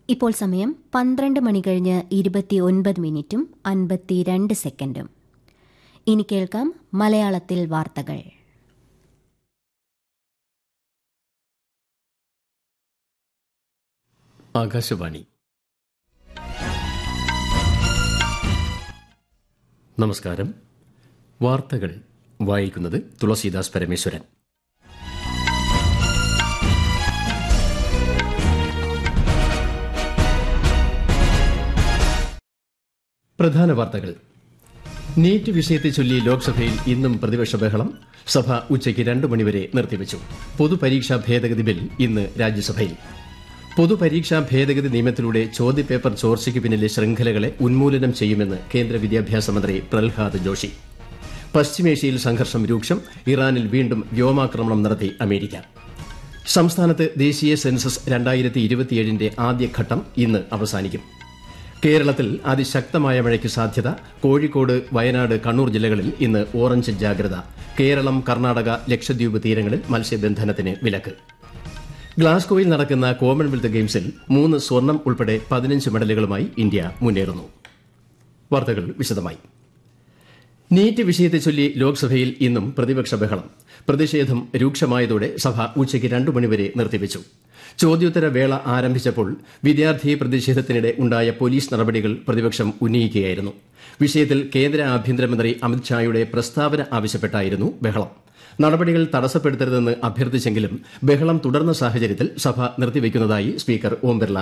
ഇപ്പോൾ സമയം പന്ത്രണ്ട് മണി കഴിഞ്ഞ് ഇരുപത്തി ഒൻപത് മിനിറ്റും അൻപത്തിരണ്ട് സെക്കൻഡും ഇനി കേൾക്കാം മലയാളത്തിൽ വാർത്തകൾ ആകാശവാണി നമസ്കാരം വാർത്തകൾ വായിക്കുന്നത് തുളസീദാസ് പരമേശ്വരൻ പ്രധാന വാർത്തകൾ നീറ്റ് വിഷയത്തെ ചൊല്ലി ലോക്സഭയിൽ ഇന്നും പ്രതിപക്ഷ ബഹളം സഭ ഉച്ചയ്ക്ക് രണ്ടു മണിവരെ നിർത്തിവച്ചു പൊതുപരീക്ഷാ ഭേദഗതി ബിൽ ഇന്ന് രാജ്യസഭയിൽ പൊതുപരീക്ഷാ ഭേദഗതി നിയമത്തിലൂടെ ചോദ്യപേപ്പർ ചോർച്ചയ്ക്ക് പിന്നിലെ ശൃംഖലകളെ ഉന്മൂലനം ചെയ്യുമെന്ന് കേന്ദ്ര വിദ്യാഭ്യാസ മന്ത്രി പ്രഹ്ലാദ് ജോഷി പശ്ചിമേഷ്യയിൽ സംഘർഷം രൂക്ഷം ഇറാനിൽ വീണ്ടും വ്യോമാക്രമണം നടത്തി അമേരിക്ക സംസ്ഥാനത്ത് ദേശീയ സെൻസസ് രണ്ടായിരത്തി ഇരുപത്തിയേഴിന്റെ ആദ്യഘട്ടം ഇന്ന് അവസാനിക്കും കേരളത്തിൽ അതിശക്തമായ മഴയ്ക്ക് സാധ്യത കോഴിക്കോട് വയനാട് കണ്ണൂർ ജില്ലകളിൽ ഇന്ന് ഓറഞ്ച് ജാഗ്രത കേരളം കർണാടക ലക്ഷദ്വീപ് തീരങ്ങളിൽ മത്സ്യബന്ധനത്തിന് വിലക്ക് ഗ്ലാസ്ഗോയിൽ നടക്കുന്ന കോമൺവെൽത്ത് ഗെയിംസിൽ മൂന്ന് സ്വർണം ഉൾപ്പെടെ പതിനഞ്ച് മെഡലുകളുമായി ഇന്ത്യ മുന്നേറുന്നു വാർത്തകൾ വിശദമായി നീറ്റ് വിഷയത്തെ ചൊല്ലി ലോക്സഭയിൽ ഇന്നും പ്രതിപക്ഷ ബഹളം പ്രതിഷേധം രൂക്ഷമായതോടെ സഭ ഉച്ചയ്ക്ക് രണ്ടു മണിവരെ നിർത്തിവച്ചു ചോദ്യോത്തര വേള ആരംഭിച്ചപ്പോൾ വിദ്യാർത്ഥി പ്രതിഷേധത്തിനിടെ ഉണ്ടായ പോലീസ് നടപടികൾ പ്രതിപക്ഷം ഉന്നയിക്കുകയായിരുന്നു വിഷയത്തിൽ കേന്ദ്ര ആഭ്യന്തരമന്ത്രി അമിത്ഷായുടെ പ്രസ്താവന ആവശ്യപ്പെട്ടായിരുന്നു ബഹളം നടപടികൾ തടസ്സപ്പെടുത്തരുതെന്ന് അഭ്യർത്ഥിച്ചെങ്കിലും ബഹളം തുടർന്ന സാഹചര്യത്തിൽ സഭ നിർത്തിവെക്കുന്നതായി സ്പീക്കർ ഓം ബിർള